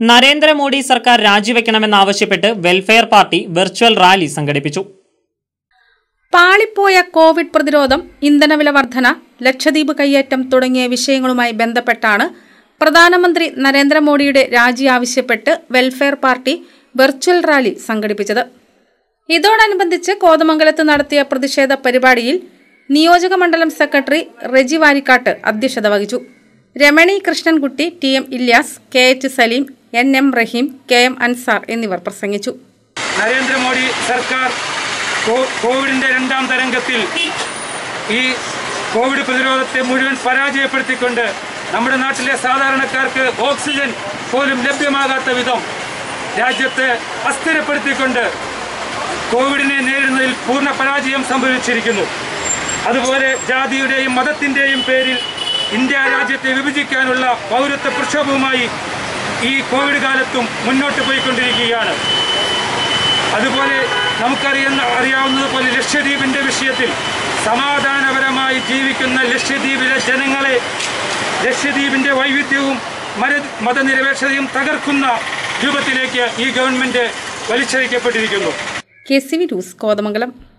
നരേന്ദ്രമോദി സർക്കാർ രാജിവെക്കണമെന്നാവശ്യപ്പെട്ട് welfare party virtual rally സംഘടിപ്പിച്ചു പാളിപ്പോയ കോവിഡ് പ്രതിരോധം ഇന്ധനവില വർധന ലക്ഷദ്വീപ് കയ്യേറ്റം തുടങ്ങിയ വിഷയങ്ങളുമായി ബന്ധപ്പെട്ടാണ് പ്രധാനമന്ത്രി നരേന്ദ്രമോദിയുടെ രാജി ആവശ്യപ്പെട്ട് വെൽഫെയർ പാർട്ടി വെർച്വൽ റാലി സംഘടിപ്പിച്ചത് ഇതോടനുബന്ധിച്ച് കോതമംഗലത്ത് നടത്തിയ പ്രതിഷേധ പരിപാടിയിൽ നിയോജക മണ്ഡലം സെക്രട്ടറി റെജി വാരിക്കാട്ട് അധ്യക്ഷത വഹിച്ചു Ramani Krishnankutty T M Ilyas K H Salim N M Rahim K M Ansar എന്നിവർ പ്രസംഗിച്ചു നരേന്ദ്രമോദി സർക്കാർ കോ- കോവിഡിന്റെ രണ്ടാം തരംഗത്തിൽ ഈ കോവിഡ് പ്രതിരോധത്തെ മുഴുവൻ പരാജയപ്പെടുത്തിക്കൊണ്ട് നമ്മുടെ നാട്ടിലെ സാധാരണക്കാർക്ക് ഓക്സിജൻ പോലും ലഭ്യമാകാത്ത വിധം രാജ്യത്തെ അസ്ഥിരപ്പെടുത്തിക്കൊണ്ട് കോവിഡിനെ നേരിടുന്നതിൽ പൂർണ്ണ പരാജയം സംഭവിച്ചിരിക്കുന്നു അതുപോലെ ജാതിയുടെയും മതത്തിൻ്റെയും പേരിൽ ഇന്ത്യ രാജ്യത്തെ വിഭജിക്കാനുള്ള പൗരത്വ പ്രക്ഷോഭവുമായി ഈ കോവിഡ് കാലത്തും മുന്നോട്ട് പോയിക്കൊണ്ടിരിക്കുകയാണ് അതുപോലെ നമുക്കറിയുന്ന അറിയാവുന്നതുപോലെ ലക്ഷദ്വീപിന്റെ വിഷയത്തിൽ സമാധാനപരമായി ജീവിക്കുന്ന ലക്ഷദ്വീപിലെ ജനങ്ങളെ ലക്ഷദ്വീപിന്റെ വൈവിധ്യവും മര മതനിരപേക്ഷതയും തകർക്കുന്ന രൂപത്തിലേക്ക് ഈ ഗവൺമെന്റ് വലിച്ചഴിക്കപ്പെട്ടിരിക്കുന്നു K C V news Kothamangalam